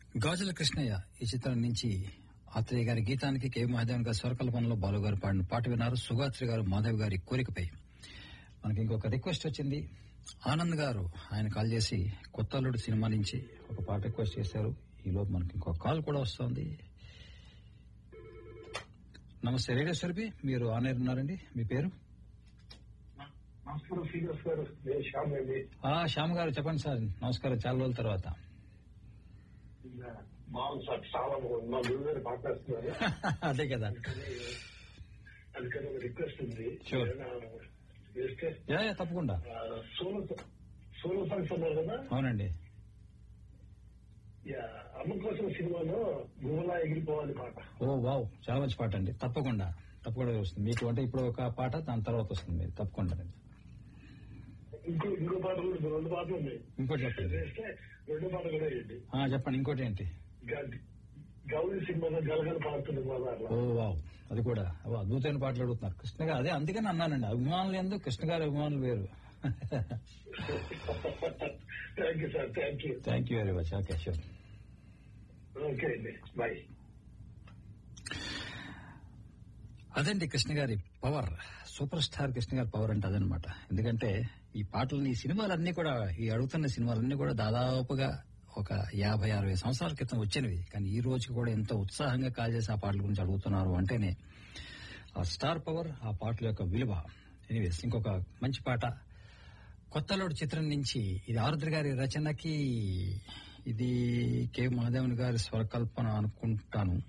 గాజుల కృష్ణయ్య ఈ చిత్రం నుంచి ఆత్రేయ గారి గీతానికి కె మహాదేవన్ గారి స్వరకల్పనలో బాలు గారు పాడిన పాట విన్నారు సుగాత్రి గారు మాధవ్ గారి కోరికపై మనకి ఇంకొక రిక్వెస్ట్ వచ్చింది ఆనంద్ గారు ఆయన కాల్ చేసి కొత్త అల్లుడు సినిమా నుంచి ఒక పాట రిక్వెస్ట్ చేశారు ఈ లోపు మనకి ఇంకొక కాల్ కూడా వస్తుంది నమస్తే రేడియో స్వరూపి మీరు ఆన్ ఎయిర్ ఉన్నారండి మీ పేరు నమస్కారం శ్రీనివాస్ గారు నేను శ్యామ్ అండి ఆ శ్యామ్ గారు చెప్పండి సార్ నమస్కారం చాలా రోజుల తర్వాత బాగుంది సార్ చాలా బాగుంది మా గురువు గారు మాట్లాడుతున్నారు అదే కదా అందుకని ఒక రిక్వెస్ట్ ఉంది Sure. ఏదైనా చేస్తే యా యా, తప్పకుండా ఆ, సోలో సోలో సాంగ్స్ అన్నారు కదా అవునండి యా, అమ్మ కోసం సినిమాలో గుహలా ఎగిరిపోవాలి పాట ఓ వావ్ చాలా మంచి పాట అండి తప్పకుండా తప్పకుండా వస్తుంది మీకు అంటే ఇప్పుడు ఒక పాట దాని తర్వాత వస్తుంది మీరు తప్పకుండా ఇంకో ఇంకో పాట కూడా ఉంది. రెండు పాటలు ఉన్నాయి ఇంకోటి చెప్పండి చేస్తే రెండో పాట కూడా వేయండి ఆ, చెప్పండి ఇంకోటి ఏంటి గ- గౌరీ సినిమాలో గలగల పాడుతుంది గోదావరిలో ఓ వావ్ అది కూడా ఓ, అద్భుతమైన పాటలు అడుగుతున్నారు కృష్ణ గారు అదే అందుకని అన్నానండి అభిమానులు ఎందుకు కృష్ణ గారి అభిమానులు వేరు thank you sir thank you thank you very much okay sure okay అండి బాయ్ అదండి కృష్ణ గారి పవర్ సూపర్ స్టార్ కృష్ణ గారి పవర్ అంటే అదనమాట ఎందుకంటే ఈ పాటలని ఈ సినిమాలన్నీ కూడా ఈ అడుగుతున్న సినిమాలన్నీ కూడా దాదాపుగా ఒక యాభై అరవై సంవత్సరాల క్రితం వచ్చినవి కానీ ఈ రోజుకి కూడా ఎంతో ఉత్సాహంగా కాల్ చేసి ఆ పాటల గురించి అడుగుతున్నారు అంటేనే ఆ స్టార్ పవర్ ఆ పాటల యొక్క విలువ ఎనీవేస్ ఇంకొక మంచి పాట కొత్తలోడు చిత్రం నుంచి ఇది ఆరుద్ర గారి రచనకి ఇది కె మహాదేవన్ గారి స్వరకల్పన అనుకుంటాను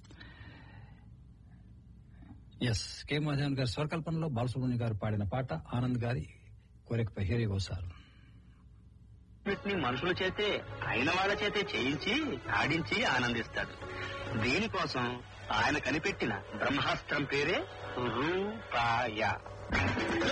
ఎస్ కె మహాదేవన్ గారి స్వరకల్పనలో బాలసుబ్రహ్మణ్యం గారు పాడిన పాట ఆనంద్ గారి కోరికపై హేరీ గోసారు వీటిని మనుషుల చేతే అయిన వాళ్ళ చేతే చేయించి ఆడించి ఆనందిస్తాడు దీనికోసం ఆయన కనిపెట్టిన బ్రహ్మాస్త్రం పేరే రూపాయ